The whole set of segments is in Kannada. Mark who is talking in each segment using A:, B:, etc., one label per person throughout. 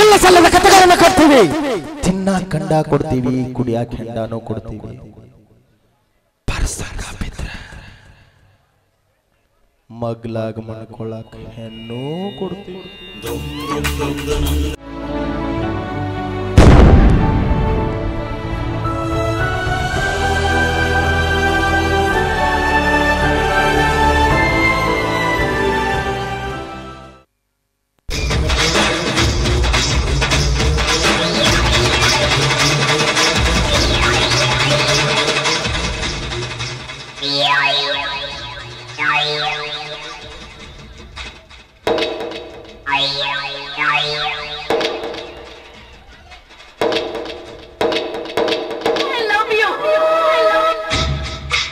A: ಇಲ್ಲ ಸಲ್ಲದ ಕಥೆಗಳನ್ನ ಕಟ್ತೀವಿ ತಿನ್ನ ಕಂಡ ಕೊಡ್ತೀವಿ ಕುಡಿಯಾಕ ಹೆಂಡಾನು ಕೊಡ್ತೀವಿ ಪರ್ಸಂಗ ಬಿದ್ರ ಮಗ್ಲಾಗ ಮಣ್ಕೊಳಕ್ ಹೆಣ್ಣು ಕೊಡ್ತೀವಿ
B: I love you. I love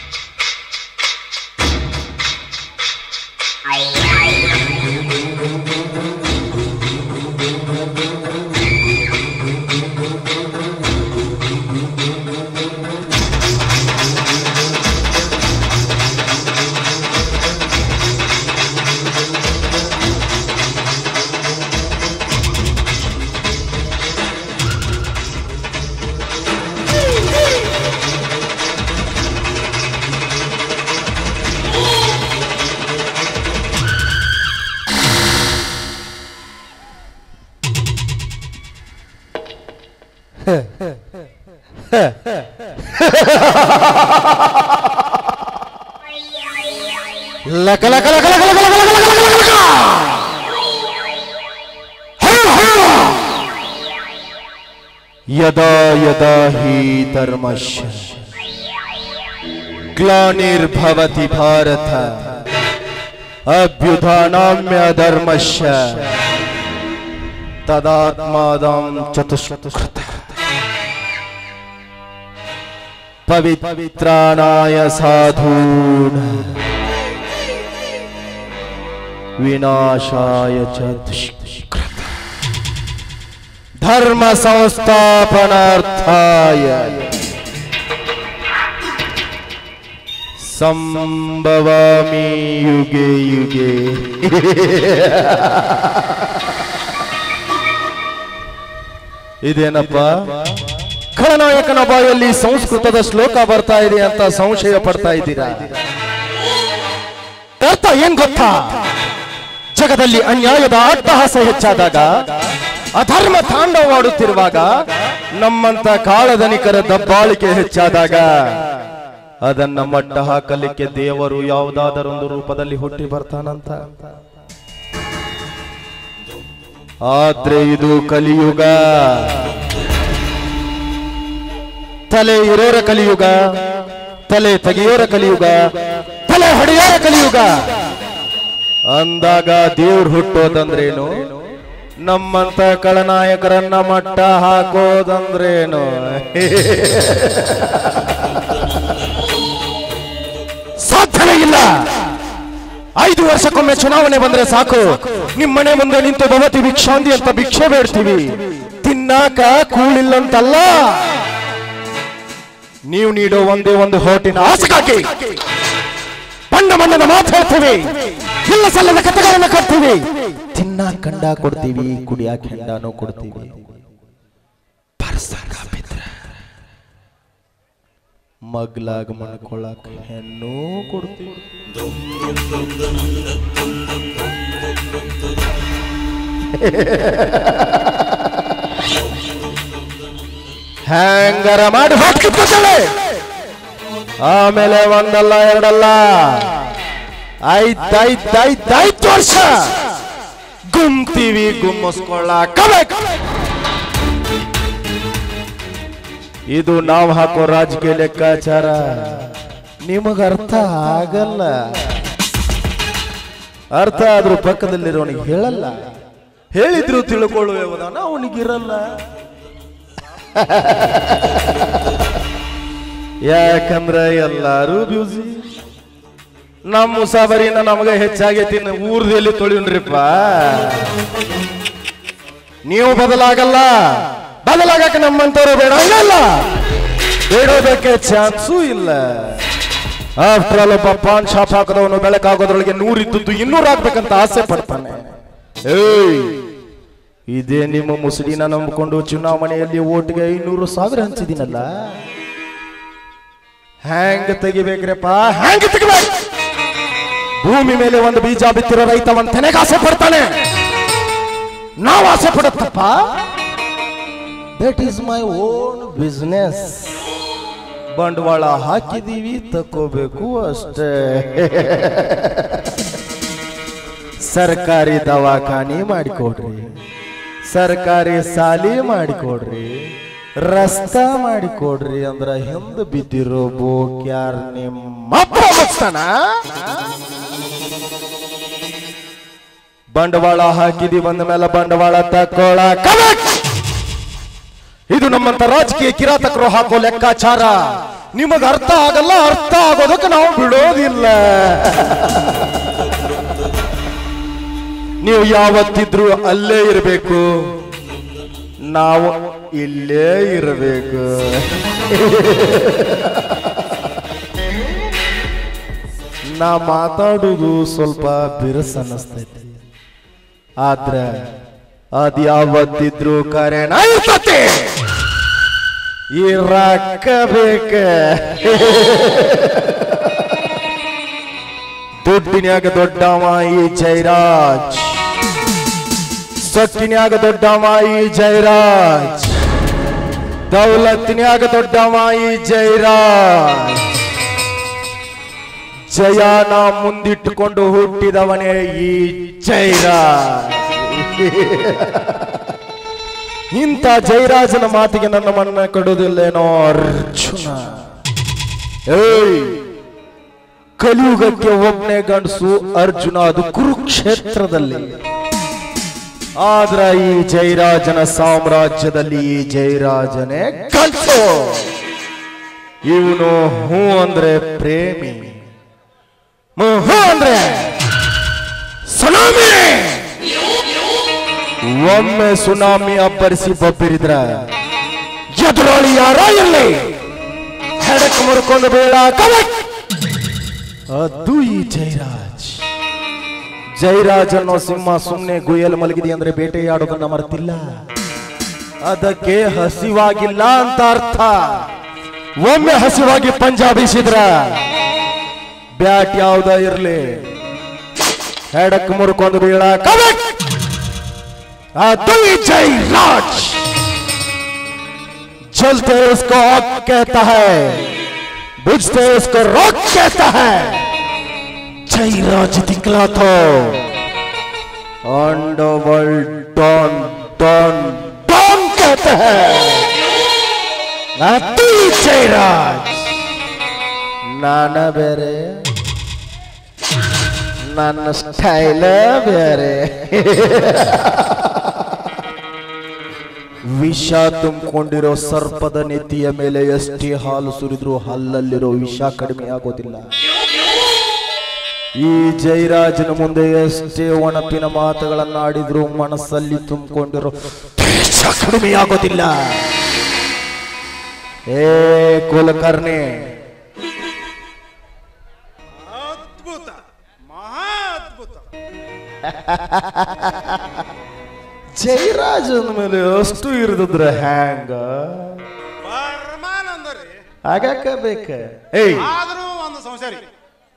A: ಲಕ ಲಕ ಲಕ ಲಕ ಲಕ ಲಕ ಲಕ ಲಕ ಲಕ ಲಕ ಲಕ. ಹ, ಹ. ಯದಾ ಯದಾ ಹಿ ಧರ್ಮಶ್ಯ ಗ್ಲಾನಿರ್ಭವತಿ ಭಾರತ ಅಭ್ಯುಧಾನಾಮ್ಯ ಧರ್ಮಶ್ಯ ತದಾತ್ಮಾದಂ ಚತುಷ್ಕೃತ ಪವಿತ್ರಾಣಾಯ ಸಾಧೂನ್ ವಿನಾಶಾಯ ಚ ದುಷ್ಕೃತ ಧರ್ಮ ಸಂಸ್ಥಾಪನಾರ್ಥಾಯ ಸಂಭವಾಮಿ ಯುಗೆ ಯುಗೆ ಇದೇನಪ್ಪ ಖಳನಾಯಕನ ಬಾಯಲ್ಲಿ ಸಂಸ್ಕೃತದ ಶ್ಲೋಕ ಬರ್ತಾ ಇದೆ ಅಂತ ಸಂಶಯ ಪಡ್ತಾ ಇದ್ದೀರಾ ಅರ್ಥ ಏನ್ ಗೊತ್ತಾ ಜಗದಲ್ಲಿ ಅನ್ಯಾಯದ ಅಟ್ಟಹಾಸ ಹೆಚ್ಚಾದಾಗ ಅಧರ್ಮ ತಾಂಡವಾಡುತ್ತಿರುವಾಗ ನಮ್ಮಂತ ಕಾಳಧನಿಕರ ದಬ್ಬಾಳಿಕೆ ಹೆಚ್ಚಾದಾಗ ಅದನ್ನ ಮಟ್ಟ ಹಾಕಲಿಕ್ಕೆ ದೇವರು ಯಾವುದಾದರೊಂದು ರೂಪದಲ್ಲಿ ಹುಟ್ಟಿ ಬರ್ತಾನಂತ ಆದ್ರೆ ಇದು ಕಲಿಯುಗ ತಲೆ ಇರೋರ ಕಲಿಯುಗ ತಲೆ ತೆಗೆಯೋರ ಕಲಿಯುಗ ತಲೆ ಹೊಡೆಯೋರ ಕಲಿಯುಗ ಅಂದಾಗ ದೇವ್ರು ಹುಟ್ಟೋದಂದ್ರೇನು ನಮ್ಮಂತ ಕಳನಾಯಕರನ್ನ ಮಟ್ಟ ಹಾಕೋದಂದ್ರೇನು ಸಾಧ್ಯನೇ ಇಲ್ಲ ಐದು ವರ್ಷಕ್ಕೊಮ್ಮೆ ಚುನಾವಣೆ ಬಂದ್ರೆ ಸಾಕು ನಿಮ್ ಮನೆ ಮುಂದೆ ನಿಂತು ಭವತಿ ಭಿಕ್ಷಾಂತಿ ಅಂತ ಭಿಕ್ಷೆ ಬೇಡ್ತೀವಿ ತಿನ್ನಾಕ ಕೂಳಿಲ್ಲಂತಲ್ಲ ನೀವು ನೀಡೋ ಒಂದೇ ಒಂದು ಹೋಟಿನ ಆಸೆಗಾಗಿ ಬಣ್ಣ ಬಣ್ಣದ ಮಾತು ಹೇಳ್ತೀವಿ ಇಲ್ಲ ಸಲ್ಲದ ಕಥೆಗಳನ್ನ ಕಟ್ತೀವಿ ತಿನ್ನ ಕಂಡ ಕೊಡ್ತೀವಿ ಕುಡಿಯಾಕ ಹೆಂಡಾನು ಕೊಡ್ತೀವಿ ಪರ್ಸಂಗ ಬಿದ್ರ ಮಗ್ಲಾಗ ಮಣ್ಕೊಳಕ್ ಹೆಣ್ಣು ಕೊಡ್ತೀವಿ ಹ್ಯಾಂಗರ ಮಾಡಿ ಹಾಕಿರ್ತೇವೆ ಆಮೇಲೆ ಒಂದಲ್ಲ ಎರಡಲ್ಲ ಐದೈದೈದೈದು ವರ್ಷ ಗುಮ್ತೀವಿ ಗುಮ್ಮಿಸ್ಕೊಳ್ಳ ಇದು ನಾವು ಹಾಕೋ ರಾಜಕೀಯ ಲೆಕ್ಕಾಚಾರ ನಿಮಗ ಅರ್ಥ ಆಗಲ್ಲ ಅರ್ಥ ಆದ್ರೂ ಪಕ್ಕದಲ್ಲಿರೋನಿಗೆ ಹೇಳಲ್ಲ ಹೇಳಿದ್ರು ತಿಳ್ಕೊಳ್ಳುವ ಅವನಿಗಿರಲ್ಲ ಅವನಿಗಿರಲ್ಲ ಯಾಕಂದ್ರೆ ಎಲ್ಲಾರು ಬ್ಯೂಸಿ ನಮ್ಮ ಮುಸಾಬರಿನ ನಮಗೆ ಹೆಚ್ಚಾಗೈತಿ ಊರ್ದಲ್ಲಿ ತೊಳಿನ್ರಿಪ್ಪ ನೀವು ಬದಲಾಗಲ್ಲ ಬದಲಾಗಕ್ಕೆ ನಮ್ಮಂತವ್ರು ಬೇಡ ಇಲ್ಲ ಬೇಡೋದಕ್ಕೆ ಚಾನ್ಸೂ ಇಲ್ಲ ಆಫ್ಟರ್ ಆಲ್ ಒಬ್ಬ ಪಾನ್ ಶಾಪ್ ಹಾಕದವನು ಬೆಳಕಾಗೋದ್ರೊಳಗೆ ನೂರಿದ್ದದ್ದು ಇನ್ನೂರು ಹಾಕ್ಬೇಕಂತ ಆಸೆ ಪಡ್ತಾನೆ ಏಯ್ ಇದೇ ನಿಮ್ಮ ಮುಸುಡಿನ ನಂಬಿಕೊಂಡು ಚುನಾವಣೆಯಲ್ಲಿ ಓಟಿಗೆ ಐನೂರು ಸಾವಿರ ಹಂಚಿದಿನಲ್ಲ ಹ್ಯಾಂಗ್ ತೆಗಿಬೇಕ್ರಪ್ಪ ಹ್ಯಾಂಗ್ ತೆಗಿಬೇಕು ಭೂಮಿ ಮೇಲೆ ಒಂದು ಬೀಜ ಬಿತ್ತಿರೋ ರೈತ ಒಂದ್ ತೆನೆಗೆ ಆಸೆ ಪಡ್ತಾನೆ ನಾವು ಆಸೆ ಪಡುತ್ತಪ್ಪ that is my own business ಬಂಡವಾಳ ಹಾಕಿದೀವಿ ತಕೋಬೇಕು ಅಷ್ಟೇ ಸರ್ಕಾರಿ ದವಾಖಾನಿ ಮಾಡಿಕೊಡ್ರಿ ಸರ್ಕಾರಿ ಸಾಲಿ ಮಾಡಿಕೊಡ್ರಿ ರಸ್ತಾ ಮಾಡಿಕೊಡ್ರಿ ಅಂದ್ರ ಹಿಂದ ಬಿದ್ದಿರೋ ಬೋಕ್ಯಾರ್ ನಿಮ್ಮ ಅಪ್ಪ ಮುಚ್ತಾನ ಬಂಡವಾಳ ಹಾಕಿದಿ ಬಂದ ಮೇಲೆ ಬಂಡವಾಳ ತಕ್ಕೋಳ ಇದು ನಮ್ಮಂತ ರಾಜಕೀಯ ಕಿರಾತಕರು ಹಾಕೋ ಲೆಕ್ಕಾಚಾರ ನಿಮಗ ಅರ್ಥ ಆಗಲ್ಲ ಅರ್ಥ ಆಗೋದಕ್ಕೆ ನಾವು ಬಿಡೋದಿಲ್ಲ ನೀವು ಯಾವತ್ತಿದ್ರು ಅಲ್ಲೇ ಇರಬೇಕು ನಾವು ಇಲ್ಲೇ ಇರಬೇಕು ನಾ ಮಾತಾಡುವುದು ಸ್ವಲ್ಪ ಬಿರುಸ ಅನ್ನಿಸ್ತೈತಿ ಆದ್ರ ಅದ್ ಯಾವತ್ತಿದ್ರು ಕರೆನ ಇರ್ತತಿ ಈ ರೊಕ್ಕ ಬೇಕ ದುಡ್ಡಿನ್ಯಾಗ ದೊಡ್ಡವ ಈ ಜೈರಾಜ್ ಸೊಕ್ಕಿನ್ಯಾಗ ದೊಡ್ಡವ ಈ ಜೈರಾಜ್ ದೌಲತ್ತಿನ್ಯಾಗ ದೊಡ್ಡವ ಈ ಜೈರಾಜ್ ಜಯಾನ ಮುಂದಿಟ್ಟುಕೊಂಡು ಹುಟ್ಟಿದವನೇ ಈ ಜೈರಾಜ್ ಇಂಥ ಜೈರಾಜನ ಮಾತಿಗೆ ನನ್ನ ಮನ್ನ ಕೊಡುವುದಿಲ್ಲೇನೋ ಅರ್ಜುನ ಏಯ್ ಕಲಿಯುಗಕ್ಕೆ ಒಬ್ಬನೇ ಗಂಡಸು ಅರ್ಜುನ ಅದು ಕುರುಕ್ಷೇತ್ರದಲ್ಲಿ ಆದ್ರ ಈ ಜೈರಾಜನ ಸಾಮ್ರಾಜ್ಯದಲ್ಲಿ ಈ ಜೈರಾಜನೇ ಗಂಡಸು ಇವನು ಹೂ ಅಂದ್ರೆ ಪ್ರೇಮಿ ಹ್ಮ್, ಹೂ ಅಂದ್ರೆ ಸುನಾಮಿ ಒಮ್ಮೆ ಸುನಾಮಿ ಅಬ್ಬರಿಸಿ ಬಬ್ಬಿರಿದ್ರ ಎದುರಾಳಿ ಯಾರ ಎಲ್ಲಿ ಹೆಡಕ್ ಮುರ್ಕೊಂಡು ಬೇಡ ಕವಕ್ ಅದು ಈ ಜೈರಾಜ್ ಜೈರಾಜ್ ಅನ್ನೋ ಸಿಂಹ ಸುಮ್ಮನೆ ಗುಯ್ಯಲ್ ಮಲಗಿದೆ ಅಂದ್ರೆ ಬೇಟೆಯಾಡೋದನ್ನ ಮರೆತಿಲ್ಲ ಅದಕ್ಕೆ ಹಸಿವಾಗಿಲ್ಲ ಅಂತ ಅರ್ಥ ಒಮ್ಮೆ ಹಸಿವಾಗಿ ಪಂಜಾ ಬೀಸಿದ್ರ ಬ್ಯಾಟ್ ಯಾವ್ದ ಇರ್ಲಿ ಹೆಡಕ್ ಮುರ್ಕೊಂಡು ಬೀಳ ಕವಕ್ ಅದು ಈ ಜೈರಾಜ್ चलते उसको आग कहता है बुझते उसको रोक कहता है जयराज दिखला तो अंडरवर्ल्ड डॉन डॉन डॉन कहते हैं ಅತಿ ಜಯರಾಜ್ ನಾನ ಬೇರೆ ನನ್ನ ಸ್ಟೈಲ ಬೇರೆ ವಿಷ ತುಂಬಿಕೊಂಡಿರೋ ಸರ್ಪದ ನೆತ್ತಿಯ ಮೇಲೆ ಎಷ್ಟೇ ಹಾಲು ಸುರಿದ್ರು ಹಲ್ಲಲ್ಲಿರೋ ವಿಷ ಕಡಿಮೆ ಆಗೋದಿಲ್ಲ ಈ ಜೈರಾಜನ ಮುಂದೆ ಎಷ್ಟೇ ಒಣಪಿನ ಮಾತುಗಳನ್ನ ಆಡಿದ್ರು ಮನಸ್ಸಲ್ಲಿ ತುಂಬಿಕೊಂಡಿರೋ ದ್ವೇಷ ಕಡಿಮೆ ಆಗೋದಿಲ್ಲ ಏ ಕುಲಕರ್ಣಿ
C: ಅದ್ಭುತ ಮಹಾ ಅದ್ಭುತ
A: ಜೈರಾಜನ ಮೇಲೆ ಅಷ್ಟು ಇರದಿದ್ರೆ ಹ್ಯಾಂಗ
C: ಪರಮಾನಂದ ರೀ
A: ಆಗಾಕ ಬೇಕ ಏಯ್
C: ಆದ್ರೂ ಒಂದು ಸಂಶಯ ರೀ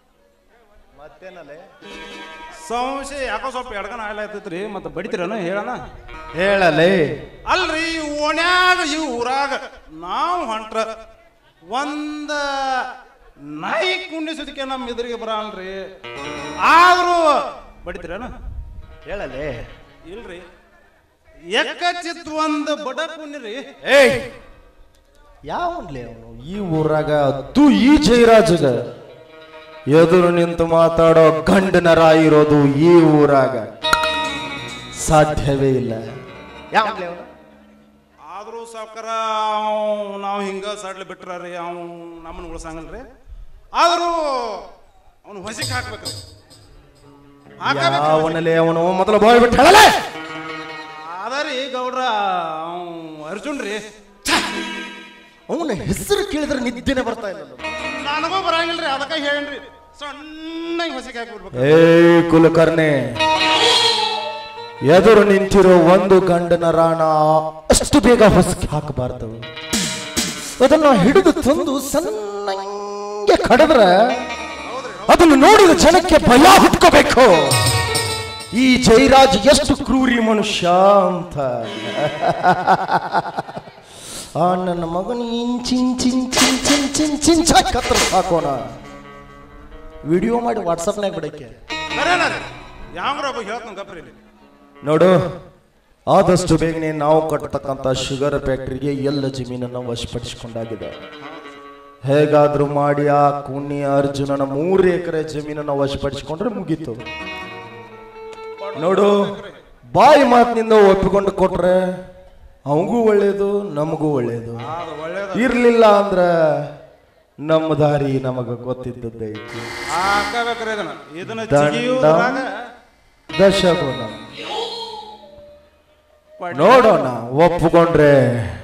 C: ಸಂಶಯ ಯಾಕೋ ಸ್ವಲ್ಪ ಎಡ್ಗನ ಆಗ್ಲಾಯ್ತೈತ್ರಿ ಮತ್ತೆ ಬಡಿತೀರನ ಹೇಳಣ
A: ಹೇಳಲೇ
C: ಅಲ್ರಿ ಈ ಓಣ್ಯಾಗ ಈ ಊರಾಗ ನಾವು ಹೊಂಟ್ರ ಒಂದ ನಾಯಿ ಕುಂಡಿಸೋದಕ್ಕೆ ನಮ್ಮ ಎದುರಿಗೆ ಬರಲ್ರಿ ಆದ್ರೂ ಬಡಿತೀರನ
A: ಹೇಳಲೇ
C: ಇಲ್ರಿ ಎಕ್ಕಚಿತ್ ಒಂದು ಬಡ ಕುಣ್ಣಿರಿ
A: ಏಯ್ ಯಾವನ್ಲೇ ಅವನು ಈ ಊರಾಗ ಅದು ಈ ಜೈರಾಜಗ ಎದುರು ನಿಂತು ಮಾತಾಡೋ ಗಂಡನರ ಇರೋದು ಈ ಊರಾಗ ಸಾಧ್ಯವೇ ಇಲ್ಲ ಯಾವನ್ಲೇ ಅವನು
C: ಆದ್ರೂ ಸಾವ್ಕಾರ ನಾವು ಹಿಂಗ ಸಡ್ಲ ಬಿಟ್ರಿ ಅವ್ ನಮ್ಮನ್ನ ಉಳ್ಸಂಗಲ್ರಿ ಆದ್ರೂ ಅವನು ಹೊಸಿಗೆ ಹಾಕ್ಬೇಕ್ರಿ ಹಾಕಬೇಕ್ರಿ
A: ಯಾವನಲ್ಲೇ ಅವನು ಮೊದಲು ಬಾಯ್ ಬಿಟ್ಟು ಹೇಳಲೇ
C: ಅದರಿ ಗೌಡ್ರ ಅವ್ ಅರ್ಜುನ್ ರೀ
A: ಅವನ ಹೆಸರು ಕೇಳಿದ್ರೆ ನಿದ್ದೆನೆ ಬರ್ತಾ ಇಲ್ಲ
C: ನನಗೂ ಬರಂಗಿಲ್ರಿ ಅದಕ್ಕೆ ಹೇಳೇನ್ರಿ ಸಣ್ಣಗೆ ಹೊಸಿಗೆ ಹಾಕಿಬಿಡ್ಬೇಕು
A: ಏ ಕುಲಕರ್ಣೆ ಎದುರು ನಿಂತಿರೋ ಒಂದು ಗಂಡನ ರಾಣ ಅಷ್ಟು ಬೇಗ ಹೊಸಕಿ ಹಾಕಬಾರ್ದು ಅದನ್ನ ಹಿಡಿದು ತಂದು ಸಣ್ಣಂಗೆ ಕಡಿದ್ರೆ ಅದನ್ನು ನೋಡಿದ ಜನಕ್ಕೆ ಭಯ ಹುಟ್ಕೋಬೇಕು ಈ ಜೈರಾಜ್ ಎಷ್ಟು ಕ್ರೂರಿ ಮನುಷ್ಯ ಅಂತ ಆ ನನ್ನ ಮಗನ ಇಂಚಿನ್ ಚಿನ್ ಚಿನ್ ಚಿನ್ ಚಿನ್ ಚಿಂಚ ಕತ್ರ ಹಾಕೋಣ ವಿಡಿಯೋ ಮಾಡಿ ವಾಟ್ಸಪ್ನಾಗ ಬಿಡಕ್ಕೆ
C: ಯಾಂಗ್ರ ಒಬ್ಬ ಹೇಳ್ತಾನೆ ಗಪ್ರಿ ಇಲ್ಲಿ
A: ನೋಡು ಆದಷ್ಟು ಬೇಗನೆ ನಾವು ಕಟ್ಟತಕ್ಕಂಥ ಶುಗರ್ ಫ್ಯಾಕ್ಟ್ರಿಗೆ ಎಲ್ಲ ಜಮೀನನ್ನು ವಶಪಡಿಸಿಕೊಂಡಾಗಿದೆ ಹೇಗಾದ್ರೂ ಮಾಡಿ ಆ ಕುಣ್ಣಿ ಅರ್ಜುನನ ಮೂರು ಎಕರೆ ಜಮೀನನ್ನು ವಶಪಡಿಸಿಕೊಂಡ್ರೆ ಮುಗೀತು ನೋಡು ಬಾಯಿ ಮಾತಿನಿಂದ ಒಪ್ಪಿಕೊಂಡು ಕೊಟ್ರೆ ಅವಗೂ ಒಳ್ಳೇದು ನಮಗೂ ಒಳ್ಳೇದು
C: ಅದು ಒಳ್ಳೇದು
A: ಇರ್ಲಿಲ್ಲ ಅಂದ್ರ ನಮ್ಮ ದಾರಿ ನಮಗ ಗೊತ್ತಿದ್ದದ್ದೈತಿ
C: ಹಾಕಬೇಕ್ರಿ ಇದನ್ನ ಇದನ್ನ
A: ದಂಡ.
C: ಜಿಗಿಯುವಾಗ
A: ದಶಗುಣ ನೋಡೋಣ ಒಪ್ಪಿಕೊಂಡ್ರೆ